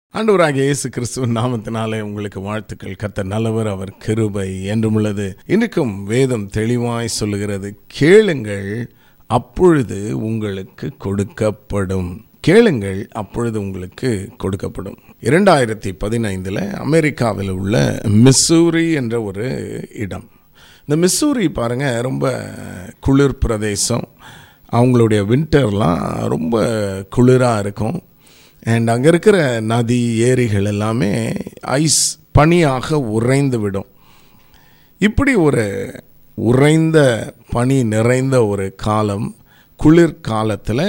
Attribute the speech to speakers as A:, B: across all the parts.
A: ஆண்டவராகிய இயேசு கிறிஸ்துவின் நாமத்தினாலே உங்களுக்கு வாழ்த்துக்கள் கத்த நல்லவர் அவர் கிருபை என்றும் உள்ளது இன்றைக்கும் வேதம் தெளிவாய் சொல்லுகிறது கேளுங்கள் அப்பொழுது உங்களுக்கு கொடுக்கப்படும் கேளுங்கள் அப்பொழுது உங்களுக்கு கொடுக்கப்படும் இரண்டாயிரத்தி பதினைந்தில் அமெரிக்காவில் உள்ள மிஸ்ஸூரி என்ற ஒரு இடம் இந்த மிஸ்ஸூரி பாருங்க ரொம்ப குளிர் பிரதேசம் அவங்களுடைய வின்டர்லாம் ரொம்ப குளிராக இருக்கும் அண்ட் அங்கே இருக்கிற நதி ஏரிகள் எல்லாமே ஐஸ் பனியாக உறைந்து விடும் இப்படி ஒரு உறைந்த பனி நிறைந்த ஒரு காலம் குளிர் காலத்தில்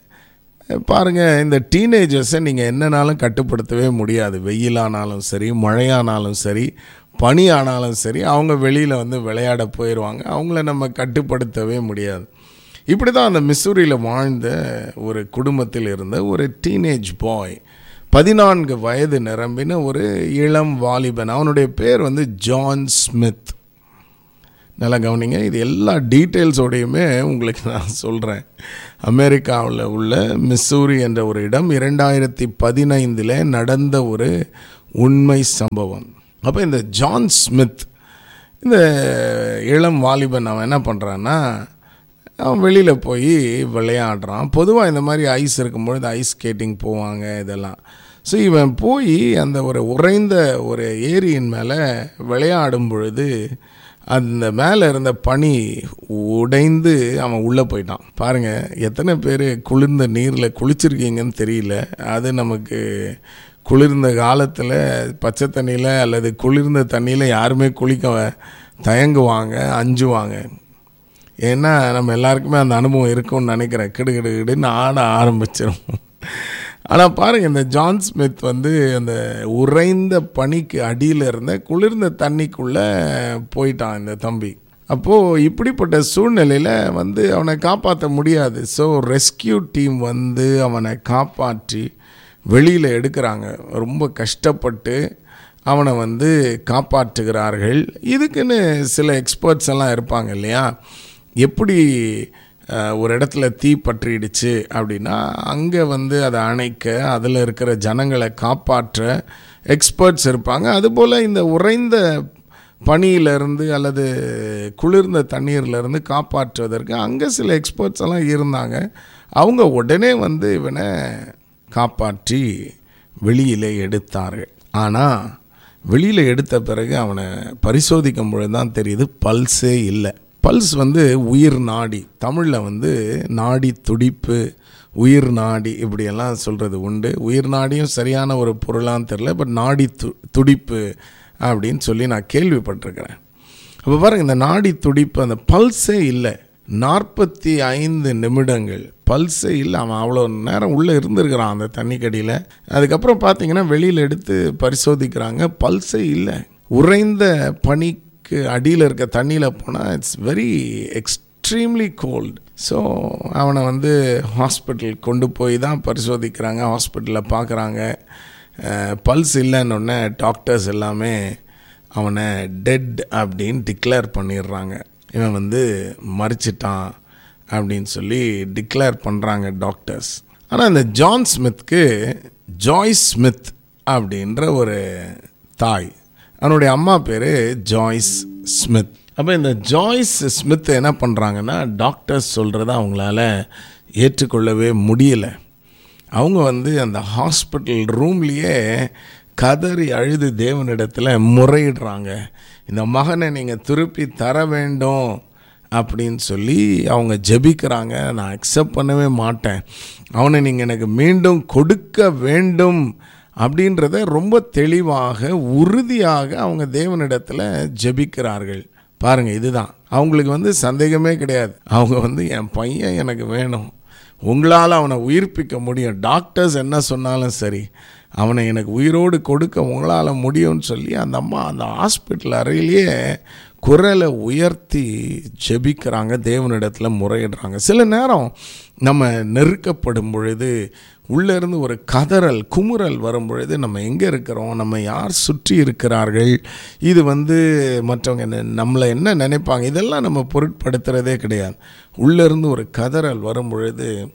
A: பாருங்கள் இந்த டீனேஜர்ஸை நீங்கள் என்னனாலும் கட்டுப்படுத்தவே முடியாது வெயிலானாலும் சரி மழையானாலும் சரி பனி ஆனாலும் சரி அவங்க வெளியில் வந்து விளையாட போயிடுவாங்க அவங்கள நம்ம கட்டுப்படுத்தவே முடியாது இப்படி தான் அந்த மிசூரியில் வாழ்ந்த ஒரு குடும்பத்தில் இருந்த ஒரு டீனேஜ் பாய் பதினான்கு வயது நிரம்பின ஒரு இளம் வாலிபன் அவனுடைய பேர் வந்து ஜான் ஸ்மித் நல்லா கவனிங்க இது எல்லா டீட்டெயில்ஸோடையுமே உங்களுக்கு நான் சொல்கிறேன் அமெரிக்காவில் உள்ள மிஸ்ஸூரி என்ற ஒரு இடம் இரண்டாயிரத்தி பதினைந்தில் நடந்த ஒரு உண்மை சம்பவம் அப்போ இந்த ஜான் ஸ்மித் இந்த இளம் வாலிபன் அவன் என்ன பண்ணுறான்னா அவன் வெளியில் போய் விளையாடுறான் பொதுவாக இந்த மாதிரி ஐஸ் இருக்கும்பொழுது ஐஸ் ஸ்கேட்டிங் போவாங்க இதெல்லாம் ஸோ இவன் போய் அந்த ஒரு உறைந்த ஒரு ஏரியின் மேலே விளையாடும் பொழுது அந்த மேலே இருந்த பனி உடைந்து அவன் உள்ளே போயிட்டான் பாருங்கள் எத்தனை பேர் குளிர்ந்த நீரில் குளிச்சிருக்கீங்கன்னு தெரியல அது நமக்கு குளிர்ந்த காலத்தில் பச்சை தண்ணியில் அல்லது குளிர்ந்த தண்ணியில் யாருமே குளிக்க தயங்குவாங்க அஞ்சுவாங்க ஏன்னா நம்ம எல்லாருக்குமே அந்த அனுபவம் இருக்கும்னு நினைக்கிறேன் கிடு கிடு கிடுன்னு ஆட ஆரம்பிச்சிடும் ஆனால் பாருங்கள் இந்த ஜான் ஸ்மித் வந்து அந்த உறைந்த பனிக்கு அடியில் இருந்த குளிர்ந்த தண்ணிக்குள்ளே போயிட்டான் இந்த தம்பி அப்போது இப்படிப்பட்ட சூழ்நிலையில் வந்து அவனை காப்பாற்ற முடியாது ஸோ ரெஸ்கியூ டீம் வந்து அவனை காப்பாற்றி வெளியில் எடுக்கிறாங்க ரொம்ப கஷ்டப்பட்டு அவனை வந்து காப்பாற்றுகிறார்கள் இதுக்குன்னு சில எக்ஸ்பர்ட்ஸ் எல்லாம் இருப்பாங்க இல்லையா எப்படி ஒரு இடத்துல தீ பற்றிடுச்சு அப்படின்னா அங்கே வந்து அதை அணைக்க அதில் இருக்கிற ஜனங்களை காப்பாற்ற எக்ஸ்பர்ட்ஸ் இருப்பாங்க அதுபோல் இந்த உறைந்த பனியிலிருந்து அல்லது குளிர்ந்த தண்ணீர்லேருந்து காப்பாற்றுவதற்கு அங்கே சில எக்ஸ்பர்ட்ஸ் எல்லாம் இருந்தாங்க அவங்க உடனே வந்து இவனை காப்பாற்றி வெளியில் எடுத்தார்கள் ஆனால் வெளியில் எடுத்த பிறகு அவனை பரிசோதிக்கும் பொழுது தான் தெரியுது பல்ஸே இல்லை பல்ஸ் வந்து உயிர் நாடி தமிழில் வந்து நாடி துடிப்பு உயிர் நாடி இப்படியெல்லாம் சொல்கிறது உண்டு உயிர் நாடியும் சரியான ஒரு பொருளான்னு தெரில பட் நாடி து துடிப்பு அப்படின்னு சொல்லி நான் கேள்விப்பட்டிருக்கிறேன் அப்போ பாருங்கள் இந்த நாடி துடிப்பு அந்த பல்ஸே இல்லை நாற்பத்தி ஐந்து நிமிடங்கள் பல்ஸே இல்லை அவன் அவ்வளோ நேரம் உள்ளே இருந்திருக்கிறான் அந்த தண்ணிக்கடியில் அதுக்கப்புறம் பார்த்தீங்கன்னா வெளியில் எடுத்து பரிசோதிக்கிறாங்க பல்ஸே இல்லை உறைந்த பனி க்கு அடியில் இருக்க தண்ணியில் போனால் it's very extremely cold so அவனை வந்து ஹாஸ்பிட்டல் கொண்டு போய் தான் பரிசோதிக்கிறாங்க ஹாஸ்பிட்டலில் பார்க்குறாங்க பல்ஸ் இல்லைன்னொடனே டாக்டர்ஸ் எல்லாமே அவனை டெட் அப்படின்னு டிக்ளேர் பண்ணிடுறாங்க இவன் வந்து மறிச்சிட்டான் அப்படின்னு சொல்லி டிக்ளேர் பண்ணுறாங்க டாக்டர்ஸ் ஆனால் இந்த ஜான் ஸ்மித்க்கு ஜாய்ஸ் ஸ்மித் அப்படின்ற ஒரு தாய் அவனுடைய அம்மா பேர் ஜாய்ஸ் ஸ்மித் அப்போ இந்த ஜாய்ஸ் ஸ்மித் என்ன பண்ணுறாங்கன்னா டாக்டர்ஸ் சொல்கிறத அவங்களால ஏற்றுக்கொள்ளவே முடியலை அவங்க வந்து அந்த ஹாஸ்பிட்டல் ரூம்லேயே கதறி அழுது தேவனிடத்தில் முறையிடுறாங்க இந்த மகனை நீங்கள் திருப்பி தர வேண்டும் அப்படின்னு சொல்லி அவங்க ஜெபிக்கிறாங்க நான் அக்செப்ட் பண்ணவே மாட்டேன் அவனை நீங்கள் எனக்கு மீண்டும் கொடுக்க வேண்டும் அப்படின்றத ரொம்ப தெளிவாக உறுதியாக அவங்க தேவனிடத்தில் ஜெபிக்கிறார்கள் பாருங்கள் இதுதான் அவங்களுக்கு வந்து சந்தேகமே கிடையாது அவங்க வந்து என் பையன் எனக்கு வேணும் உங்களால் அவனை உயிர்ப்பிக்க முடியும் டாக்டர்ஸ் என்ன சொன்னாலும் சரி அவனை எனக்கு உயிரோடு கொடுக்க உங்களால் முடியும்னு சொல்லி அந்த அம்மா அந்த ஹாஸ்பிட்டல் அறையிலேயே குரலை உயர்த்தி ஜெபிக்கிறாங்க தேவனிடத்தில் முறையிடுறாங்க சில நேரம் நம்ம நெருக்கப்படும் பொழுது உள்ளேருந்து ஒரு கதறல் குமுறல் வரும் பொழுது நம்ம எங்கே இருக்கிறோம் நம்ம யார் சுற்றி இருக்கிறார்கள் இது வந்து மற்றவங்க என்ன நம்மளை என்ன நினைப்பாங்க இதெல்லாம் நம்ம பொருட்படுத்துகிறதே கிடையாது உள்ளேருந்து ஒரு கதறல் வரும் பொழுது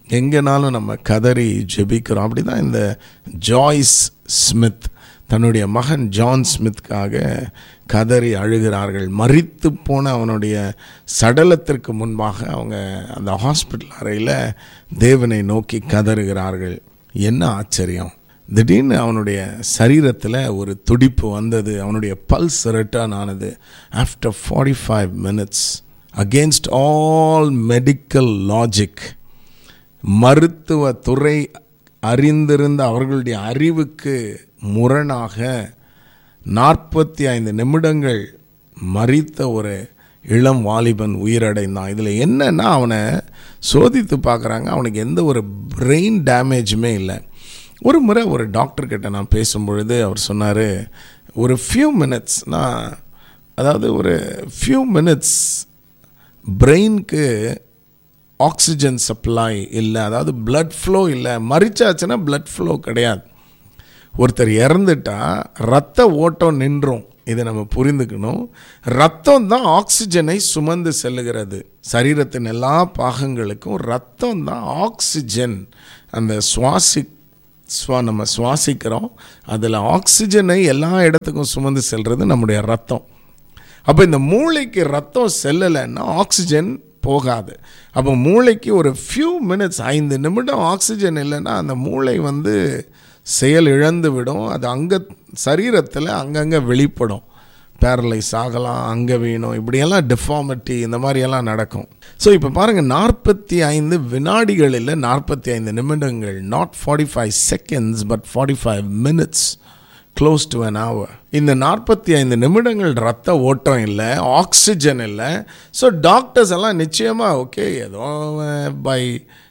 A: எங்கேனாலும் நம்ம கதறி ஜெபிக்கிறோம் அப்படி தான் இந்த ஜாய்ஸ் ஸ்மித் தன்னுடைய மகன் ஜான் ஸ்மித்காக கதறி அழுகிறார்கள் மறித்து போன அவனுடைய சடலத்திற்கு முன்பாக அவங்க அந்த ஹாஸ்பிட்டல் அறையில் தேவனை நோக்கி கதறுகிறார்கள் என்ன ஆச்சரியம் திடீர்னு அவனுடைய சரீரத்தில் ஒரு துடிப்பு வந்தது அவனுடைய பல்ஸ் ரிட்டர்ன் ஆனது after forty five minutes against all medical logic மருத்துவ துறை அறிந்திருந்த அவர்களுடைய அறிவுக்கு முரணாக நாற்பத்தி ஐந்து நிமிடங்கள் மறித்த ஒரு இளம் வாலிபன் உயிரடைந்தான் இதில் என்னன்னா அவனை சோதித்து பார்க்குறாங்க அவனுக்கு எந்த ஒரு பிரெயின் டேமேஜுமே இல்லை ஒரு முறை ஒரு டாக்டர்கிட்ட நான் பேசும்பொழுது அவர் சொன்னார் ஒரு ஃபியூ மினிட்ஸ் நான் அதாவது ஒரு ஃபியூ மினிட்ஸ் பிரெயினுக்கு ஆக்சிஜன் சப்ளை இல்லை அதாவது பிளட் ஃப்ளோ இல்லை மறிச்சாச்சுன்னா பிளட் ஃப்ளோ கிடையாது ஒருத்தர் இறந்துட்டா ரத்த ஓட்டம் நின்றும் இதை நம்ம புரிந்துக்கணும் ரத்தம் தான் ஆக்சிஜனை சுமந்து செல்லுகிறது சரீரத்தின் எல்லா பாகங்களுக்கும் ரத்தம் தான் ஆக்சிஜன் அந்த சுவாசி சுவா நம்ம சுவாசிக்கிறோம் அதில் ஆக்சிஜனை எல்லா இடத்துக்கும் சுமந்து செல்வது நம்முடைய ரத்தம் அப்போ இந்த மூளைக்கு ரத்தம் செல்லலைன்னா ஆக்சிஜன் போகாது அப்போ மூளைக்கு ஒரு ஃபியூ மினிட்ஸ் ஐந்து நிமிடம் ஆக்சிஜன் இல்லைன்னா அந்த மூளை வந்து செயல் இழந்து விடும் அது அங்கே சரீரத்தில் அங்கங்கே வெளிப்படும் பேரலைஸ் ஆகலாம் அங்கே வீணும் இப்படியெல்லாம் டிஃபார்மிட்டி இந்த மாதிரியெல்லாம் நடக்கும் ஸோ இப்போ பாருங்கள் நாற்பத்தி ஐந்து வினாடிகளில் நாற்பத்தி ஐந்து நிமிடங்கள் not forty five seconds but forty five minutes close to an hour இந்த நாற்பத்தி ஐந்து நிமிடங்கள் ரத்த ஓட்டம் இல்லை ஆக்சிஜன் இல்லை ஸோ டாக்டர்ஸ் எல்லாம் நிச்சயமாக ஓகே ஏதோ பை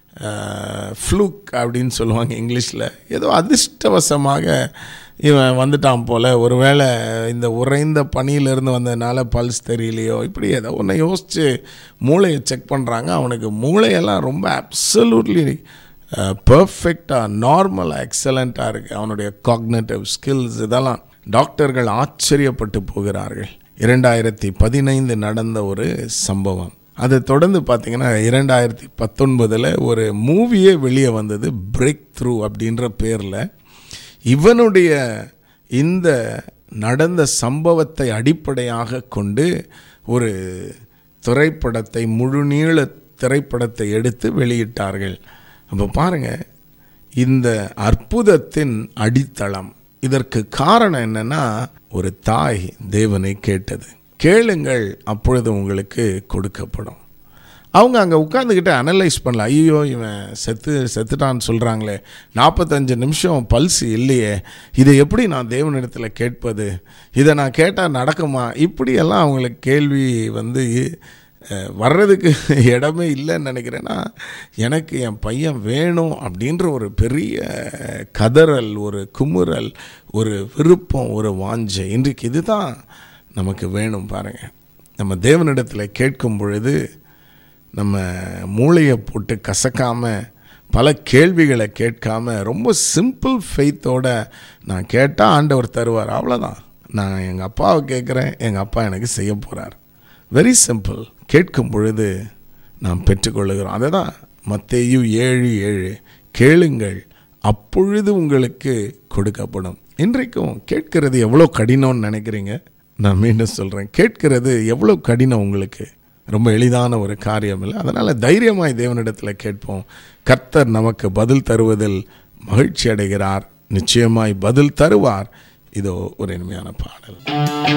A: ஃப்ளூக் அப்படின்னு சொல்லுவாங்க இங்கிலீஷில் ஏதோ அதிர்ஷ்டவசமாக இவன் வந்துட்டான் போல் ஒருவேளை இந்த உறைந்த பனியிலிருந்து வந்ததுனால பல்ஸ் தெரியலையோ இப்படி ஏதோ ஒன்று யோசித்து மூளையை செக் பண்ணுறாங்க அவனுக்கு மூளையெல்லாம் ரொம்ப அப்சல்யூட்லி பர்ஃபெக்டாக நார்மலாக எக்ஸலண்ட்டாக இருக்குது அவனுடைய காக்னேட்டிவ் ஸ்கில்ஸ் இதெல்லாம் டாக்டர்கள் ஆச்சரியப்பட்டு போகிறார்கள் இரண்டாயிரத்தி பதினைந்து நடந்த ஒரு சம்பவம் அதை தொடர்ந்து பார்த்தீங்கன்னா இரண்டாயிரத்தி பத்தொன்பதில் ஒரு மூவியே வெளியே வந்தது பிரேக் த்ரூ அப்படின்ற பேரில் இவனுடைய இந்த நடந்த சம்பவத்தை அடிப்படையாக கொண்டு ஒரு திரைப்படத்தை முழுநீள திரைப்படத்தை எடுத்து வெளியிட்டார்கள் அப்போ பாருங்கள் இந்த அற்புதத்தின் அடித்தளம் இதற்கு காரணம் என்னன்னா ஒரு தாய் தேவனை கேட்டது கேளுங்கள் அப்பொழுது உங்களுக்கு கொடுக்கப்படும் அவங்க அங்கே உட்காந்துக்கிட்டு அனலைஸ் பண்ணல ஐயோ இவன் செத்து செத்துட்டான்னு சொல்கிறாங்களே நாற்பத்தஞ்சு நிமிஷம் பல்ஸ் இல்லையே இதை எப்படி நான் தேவனிடத்தில் கேட்பது இதை நான் கேட்டால் நடக்குமா இப்படியெல்லாம் அவங்களுக்கு கேள்வி வந்து வர்றதுக்கு இடமே இல்லைன்னு நினைக்கிறேன்னா எனக்கு என் பையன் வேணும் அப்படின்ற ஒரு பெரிய கதறல் ஒரு குமுறல் ஒரு விருப்பம் ஒரு வாஞ்சை இன்றைக்கு இதுதான் நமக்கு வேணும் பாருங்கள் நம்ம தேவனிடத்தில் கேட்கும் பொழுது நம்ம மூளையை போட்டு கசக்காமல் பல கேள்விகளை கேட்காம ரொம்ப சிம்பிள் ஃபெய்த்தோட நான் கேட்டால் ஆண்டவர் தருவார் அவ்வளோதான் நான் எங்கள் அப்பாவை கேட்குறேன் எங்கள் அப்பா எனக்கு செய்ய போகிறார் வெரி சிம்பிள் கேட்கும் பொழுது நாம் பெற்றுக்கொள்ளுகிறோம் அதை தான் மத்தேயு ஏழு ஏழு கேளுங்கள் அப்பொழுது உங்களுக்கு கொடுக்கப்படும் இன்றைக்கும் கேட்கிறது எவ்வளோ கடினம்னு நினைக்கிறீங்க நான் மீண்டும் சொல்கிறேன் கேட்கிறது எவ்வளோ கடினம் உங்களுக்கு ரொம்ப எளிதான ஒரு காரியம் இல்லை அதனால் தைரியமாய் தேவனிடத்தில் கேட்போம் கர்த்தர் நமக்கு பதில் தருவதில் மகிழ்ச்சி அடைகிறார் நிச்சயமாய் பதில் தருவார் இதோ ஒரு இனிமையான பாடல்